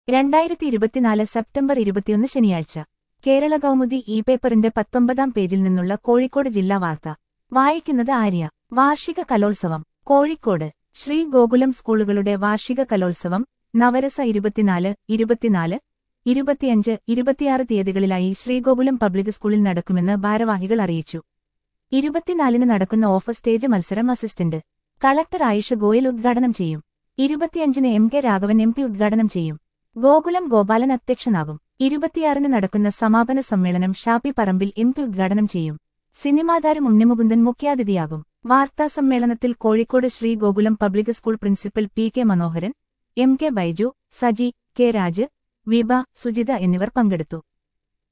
രണ്ടായിരത്തി ഇരുപത്തിനാല് സെപ്റ്റംബർ ഇരുപത്തിയൊന്ന് ശനിയാഴ്ച കേരള കൗമുദി ഇ പേപ്പറിന്റെ പത്തൊമ്പതാം പേജിൽ നിന്നുള്ള കോഴിക്കോട് ജില്ലാ വാർത്ത വായിക്കുന്നത് ആര്യ വാർഷിക കലോത്സവം കോഴിക്കോട് ശ്രീ ഗോകുലം സ്കൂളുകളുടെ വാർഷിക കലോത്സവം നവരസ ഇരുപത്തിനാല് ഇരുപത്തിനാല് ഇരുപത്തിയഞ്ച് ഇരുപത്തിയാറ് തീയതികളിലായി ശ്രീഗോകുലം പബ്ലിക് സ്കൂളിൽ നടക്കുമെന്ന് ഭാരവാഹികൾ അറിയിച്ചു ഇരുപത്തിനാലിന് നടക്കുന്ന ഓഫ് സ്റ്റേജ് മത്സരം അസിസ്റ്റന്റ് കളക്ടർ ആയിഷ ഗോയൽ ഉദ്ഘാടനം ചെയ്യും ഇരുപത്തിയഞ്ചിന് M K Raghavan M P ഉദ്ഘാടനം ചെയ്യും ഗോകുലം ഗോപാലൻ അധ്യക്ഷനാകും ഇരുപത്തിയാറിന് നടക്കുന്ന സമാപന സമ്മേളനം ഷാപ്പി പറമ്പിൽ എം പി ഉദ്ഘാടനം ചെയ്യും സിനിമാതാരം ഉണ്ണിമുകുന്ദൻ മുഖ്യാതിഥിയാകും വാർത്താസമ്മേളനത്തിൽ Kozhikode Sree Gokulam public school principal P K Manoharan M K Baiju Saji K Raj Vibha Sujitha എന്നിവർ പങ്കെടുത്തു